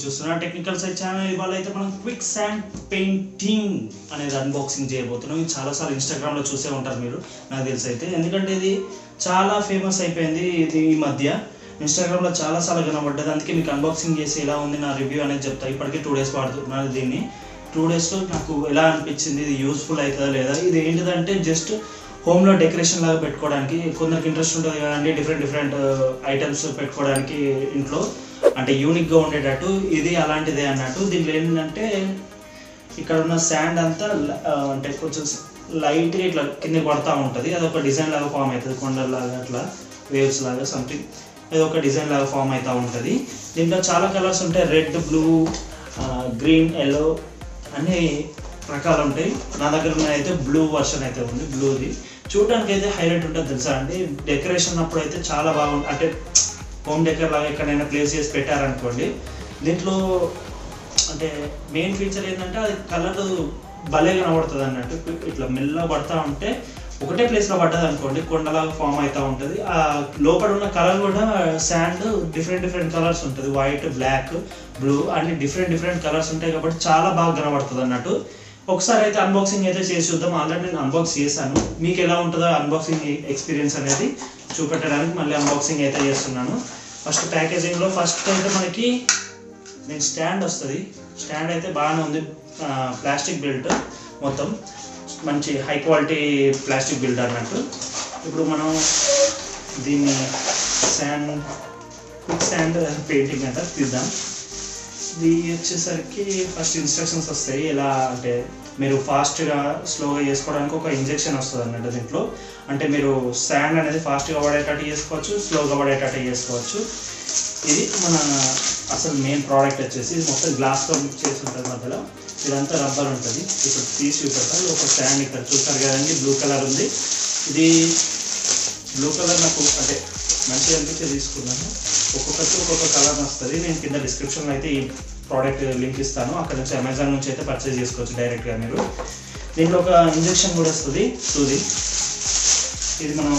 చూస్తున్నా technical side channel ఇవాళ అయితే మనం క్విక్ శాండ్ పెయింటింగ్ అనేది అన్బాక్సింగ్ చేయబోతున్నాం ఇది చాలాసార్లు ఇన్స్టాగ్రామ్లో చూసే ఉంటారు మీరు నాకు తెలిసి అయితే ఎందుకంటే ఇది చాలా ఫేమస్ అయిపోయింది ఇది ఈ మధ్య ఇన్స్టాగ్రామ్లో చాలాసార్లు కనబడ్డది అందుకే మీకు అన్బాక్సింగ్ చేసి ఎలా ఉంది నా రివ్యూ అనేది చెప్తా ఇప్పటికే టూ డేస్ వాడుతున్నాను దీన్ని టూ డేస్లో నాకు ఎలా అనిపించింది ఇది యూస్ఫుల్ అవుతుందా లేదా ఇది ఏంటిదంటే జస్ట్ హోమ్లో డెకరేషన్ లాగా పెట్టుకోవడానికి కొందరికి ఇంట్రెస్ట్ ఉంటుంది కదండి డిఫరెంట్ డిఫరెంట్ ఐటమ్స్ పెట్టుకోవడానికి ఇంట్లో అంటే యూనిక్గా ఉండేటట్టు ఇది అలాంటిదే అన్నట్టు దీంట్లో ఏంటంటే ఇక్కడ ఉన్న శాండ్ అంతా ల- ఆ, అంటే కొంచెం లైట్గా ఇట్లా కిందకి పడతా ఉంటుంది అది ఒక డిజైన్ లాగా ఫామ్ అవుతుంది కొండలాగా అట్లా వేవ్స్ లాగా సంథింగ్ అది ఒక డిజైన్ లాగా ఫామ్ అవుతూ ఉంటుంది దీంట్లో చాలా కలర్స్ ఉంటాయి రెడ్ బ్లూ గ్రీన్ ఎల్లో అన్ని రకాలు ఉంటాయి నా దగ్గర ఉన్న అయితే బ్లూ వర్షన్ అయితే ఉంది బ్లూది చూడడానికి అయితే హైలైట్ ఉంటుంది తెలుసా అండి డెకరేషన్ అప్పుడు అయితే చాలా బాగుంది అంటే హోమ్ డెకర్ లాగా ఎక్కడైనా ప్లేస్ చేసి పెట్టారనుకోండి దీంట్లో అంటే మెయిన్ ఫీచర్ ఏంటంటే అది కలర్ భలే కనబడుతుంది అన్నట్టు ఇట్లా మెల్లగా పడతా ఉంటే ఒకటే ప్లేస్లో పడ్డది అనుకోండి కొండలాగా ఫామ్ అవుతూ ఉంటుంది ఆ లోపల ఉన్న కలర్ కూడా శాండ్ డిఫరెంట్ డిఫరెంట్ కలర్స్ ఉంటుంది వైట్ బ్లాక్ బ్లూ అన్ని డిఫరెంట్ డిఫరెంట్ కలర్స్ ఉంటాయి కాబట్టి చాలా బాగా కనబడుతుంది అన్నట్టు ఒకసారి అయితే అన్బాక్సింగ్ అయితే చేసి చూద్దాం ఆల్రెడీ నేను అన్బాక్స్ చేశాను మీకు ఎలా ఉంటుందో అన్బాక్సింగ్ ఎక్స్పీరియన్స్ అనేది చూపెట్టడానికి మళ్ళీ అన్బాక్సింగ్ అయితే చేస్తున్నాను ఫస్ట్ ప్యాకేజింగ్లో ఫస్ట్ అయితే మనకి దీని స్టాండ్ వస్తుంది స్టాండ్ అయితే బాగానే ఉంది ప్లాస్టిక్ బిల్ట్ మొత్తం మంచి హై క్వాలిటీ ప్లాస్టిక్ బిల్ట్ అన్నట్టు ఇప్పుడు మనం దీన్ని శాండ్ క్విక్ శాండ్ పెయింటింగ్ అంట తీద్దాం ఇది వచ్చేసరికి ఫస్ట్ ఇన్స్ట్రక్షన్స్ వస్తాయి ఎలా అంటే మీరు ఫాస్ట్గా స్లోగా చేసుకోవడానికి ఒక ఇంజెక్షన్ వస్తుంది అన్నట్టు దీంట్లో అంటే మీరు శాండ్ అనేది ఫాస్ట్గా పడేటట్టు చేసుకోవచ్చు స్లోగా పడేటట్టు చేసుకోవచ్చు ఇది మన అసలు మెయిన్ ప్రోడక్ట్ వచ్చేసి ఇది మొత్తం గ్లాస్తో మిక్స్ చేసి ఉంటుంది మధ్యలో ఇదంతా రబ్బర్ ఉంటుంది ఇప్పుడు తీసి చూపెడతాను ఒక శాండ్ ఇక్కడ చూస్తారు కదండి బ్లూ కలర్ ఉంది ఇది బ్లూ కలర్ నాకు అంటే మంచిగా అనిపించి తీసుకున్నాను ఒక్కొక్కటి ఒక్కొక్క కలర్ వస్తుంది నేను కింద డిస్క్రిప్షన్లో అయితే ఈ ప్రోడక్ట్ లింక్ ఇస్తాను అక్కడ నుంచి అమెజాన్ నుంచి అయితే పర్చేజ్ చేసుకోవచ్చు డైరెక్ట్గా మీరు దీంట్లో ఒక ఇంజెక్షన్ కూడా వస్తుంది సూది ఇది మనం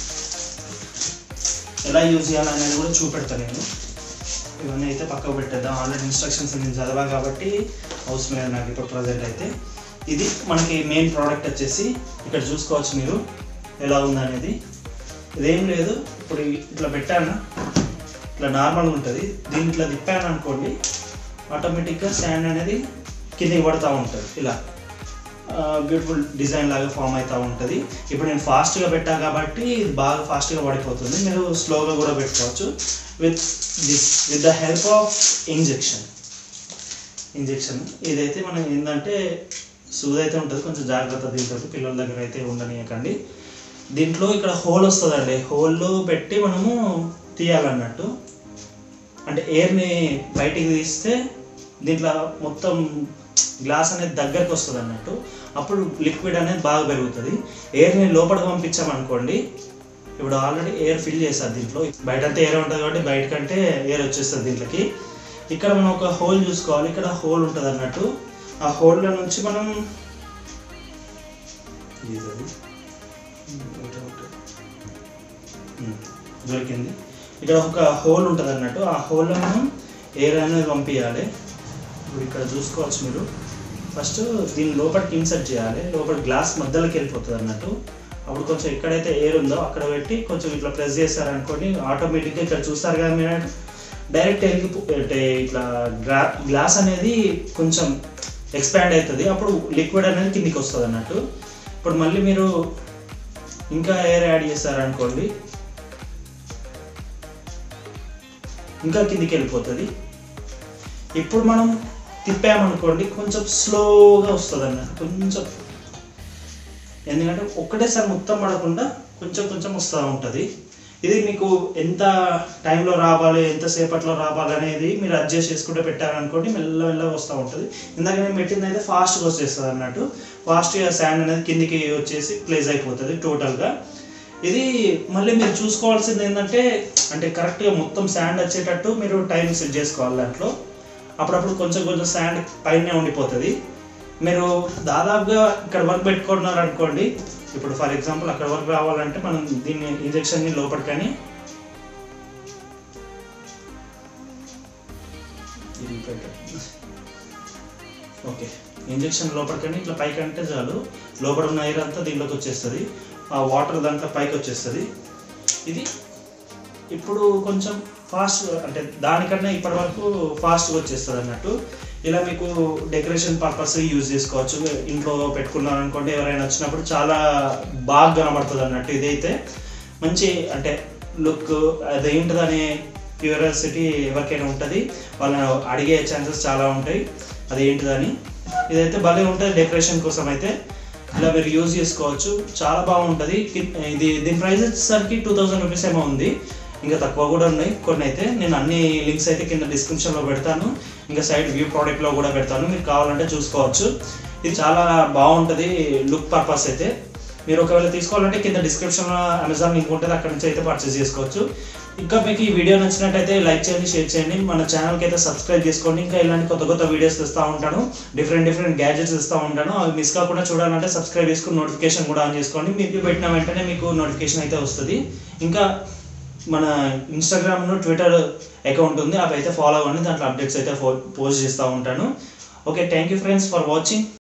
ఎలా యూజ్ చేయాలనేది కూడా చూపెడతాను నేను ఇవన్నీ అయితే పక్కకు పెట్టేద్దాం ఆల్రెడీ ఇన్స్ట్రక్షన్స్ నేను చదివా కాబట్టి అవసరం లేదు నాకు ఇప్పుడు ప్రజెంట్ అయితే ఇది మనకి మెయిన్ ప్రోడక్ట్ వచ్చేసి ఇక్కడ చూసుకోవచ్చు మీరు ఎలా ఉందనేది ఇదేం లేదు ఇప్పుడు ఇట్లా పెట్టాను ఇట్లా నార్మల్గా ఉంటుంది దీన్ని ఇట్లా తిప్పాను అనుకోండి ఆటోమేటిక్గా స్టాండ్ అనేది కిందకి పడుతూ ఉంటుంది ఇలా బ్యూటిఫుల్ డిజైన్ లాగా ఫామ్ అవుతూ ఉంటుంది ఇప్పుడు నేను ఫాస్ట్గా పెట్టా కాబట్టి ఇది బాగా ఫాస్ట్గా పడిపోతుంది మీరు స్లోగా కూడా పెట్టుకోవచ్చు with this with the help of injection injection ఇదైతే మనం ఏంటంటే సూది అయితే ఉంటుంది కొంచెం జాగ్రత్త దీంతో పిల్లల దగ్గర అయితే ఉండనీయకండి దీంట్లో ఇక్కడ హోల్ వస్తుందండి హోల్లో పెట్టి మనము తీయాలన్నట్టు అంటే ఎయిర్ని బయటికి తీస్తే దీంట్లో మొత్తం గ్లాస్ అనేది దగ్గరకు వస్తుంది అన్నట్టు అప్పుడు లిక్విడ్ అనేది బాగా పెరుగుతుంది ఎయిర్ని లోపలికి పంపించామనుకోండి ఇప్పుడు ఆల్రెడీ ఎయిర్ ఫిల్ చేస్తారు దీంట్లో బయట అంతా ఎయిర్ ఉంటుంది కాబట్టి బయట కంటే ఎయిర్ వచ్చేస్తుంది దీంట్లోకి ఇక్కడ మనం ఒక హోల్ చూసుకోవాలి ఇక్కడ హోల్ ఉంటుంది అన్నట్టు ఆ హోల్లో నుంచి మనం ఇది అది. ఒకటి, ఒకటి. ఉమ్, దొరికింది ఇక్కడ ఒక హోల్ ఉంటుంది అన్నట్టు ఆ హోల్లో మనం ఎయిర్ అనేది పంపించాలి ఇప్పుడు ఇక్కడ చూసుకోవచ్చు మీరు ఫస్ట్ దీన్ని లోపలికి ఇన్సర్ట్ చేయాలి లోపల గ్లాస్ మధ్యలోకి వెళ్ళిపోతుంది అన్నట్టు అప్పుడు కొంచెం ఎక్కడైతే ఎయిర్ ఉందో అక్కడ పెట్టి కొంచెం ఇట్లా ప్రెస్ చేశారనుకోండి ఆటోమేటిక్గా ఇక్కడ చూస్తారు కదా మీరు డైరెక్ట్ వెళ్ళిపో అంటే ఇట్లా గ్లా గ్లాస్ అనేది కొంచెం ఎక్స్పాండ్ అవుతుంది అప్పుడు లిక్విడ్ అనేది కిందికి వస్తుంది అన్నట్టు ఇప్పుడు మళ్ళీ మీరు ఇంకా ఎయిర్ యాడ్ చేశారనుకోండి ఇంకా కిందికి వెళ్ళిపోతుంది ఇప్పుడు మనం తిప్పామనుకోండి కొంచెం స్లోగా వస్తుంది అన్నట్టు కొంచెం ఎందుకంటే ఒక్కటేసారి మొత్తం పడకుండా కొంచెం కొంచెం వస్తూ ఉంటుంది ఇది మీకు ఎంత టైంలో రావాలి ఎంత సేపట్లో రావాలి అనేది మీరు అడ్జస్ట్ చేసుకుంటే పెట్టారనుకోండి మెల్ల మెల్లగా వస్తూ ఉంటుంది ఇందాక నేను పెట్టింది అయితే ఫాస్ట్గా వచ్చేస్తుంది అన్నట్టు ఫాస్ట్గా శాండ్ అనేది కిందికి వచ్చేసి ప్లేస్ అయిపోతుంది టోటల్గా ఇది మళ్ళీ మీరు చూసుకోవాల్సింది ఏంటంటే అంటే కరెక్ట్గా మొత్తం శాండ్ వచ్చేటట్టు మీరు టైం సెట్ చేసుకోవాలి దాంట్లో అప్పుడప్పుడు కొంచెం కొంచెం శాండ్ పైనే ఉండిపోతుంది మీరు దాదాపుగా ఇక్కడ వర్క్ పెట్టుకున్నారు అనుకోండి ఇప్పుడు ఫర్ ఎగ్జాంపుల్ అక్కడ వరకు రావాలంటే మనం దీన్ని ఇంజెక్షన్ని లోపలికని ఇది ఇక్కడ ఓకే ఇంజెక్షన్ లోపలికని ఇట్లా పైకి అంటే చాలు లోపల ఉన్న ఎయిర్ అంతా దీంట్లోకి వచ్చేస్తుంది ఆ వాటర్ దాంట్లో పైకి వచ్చేస్తుంది ఇది ఇప్పుడు కొంచెం ఫాస్ట్ అంటే దానికన్నా ఇప్పటి వరకు ఫాస్ట్గా వచ్చేస్తుంది అన్నట్టు ఇలా మీకు డెకరేషన్ పర్పస్ యూజ్ చేసుకోవచ్చు ఇంట్లో పెట్టుకున్నారు అనుకోండి ఎవరైనా వచ్చినప్పుడు చాలా బాగా కనబడుతుంది అన్నట్టు ఇదైతే మంచి అంటే లుక్ అదేంటిదనే క్యూరియాసిటీ ఎవరికైనా ఉంటుంది వాళ్ళని అడిగే ఛాన్సెస్ చాలా ఉంటాయి అదేంటిదని ఇదైతే భలే ఉంటుంది డెకరేషన్ కోసం అయితే ఇలా మీరు యూజ్ చేసుకోవచ్చు చాలా బాగుంటుంది కి- ఇది దీని ప్రైస్ వచ్చేసరికి టూ థౌజండ్ రూపీస్ ఏమో ఉంది ఇంకా తక్కువ కూడా ఉన్నాయి కొన్ని అయితే నేను అన్ని లింక్స్ అయితే కింద డిస్క్రిప్షన్లో పెడతాను ఇంకా సైడ్ వ్యూ ప్రోడక్ట్లో కూడా పెడతాను మీరు కావాలంటే చూసుకోవచ్చు ఇది చాలా బాగుంటుంది లుక్ పర్పస్ అయితే మీరు ఒకవేళ తీసుకోవాలంటే కింద డిస్క్రిప్షన్లో అమెజాన్ లింక్ ఉంటుంది అక్కడ నుంచి అయితే పర్చేస్ చేసుకోవచ్చు ఇంకా మీకు ఈ వీడియో నచ్చినట్టయితే లైక్ చేయండి షేర్ చేయండి మన ఛానల్కి అయితే సబ్స్క్రైబ్ చేసుకోండి ఇంకా ఇలాంటి కొత్త కొత్త వీడియోస్ ఇస్తూ ఉంటాను డిఫరెంట్ డిఫరెంట్ గ్యాజెట్స్ ఇస్తూ ఉంటాను అవి మిస్ కాకుండా చూడాలంటే సబ్స్క్రైబ్ చేసుకుని నోటిఫికేషన్ కూడా ఆన్ చేసుకోండి మీకు పెట్టిన వెంటనే మీకు నోటిఫికేషన్ అయితే వస్తుంది ఇంకా మన ఇన్స్టాగ్రామ్ ట్విట్టర్ అకౌంట్ ఉంది అవి అయితే ఫాలో అవ్వండి దాంట్లో అప్డేట్స్ అయితే పోస్ట్ చేస్తూ ఉంటాను okay thank you friends for watching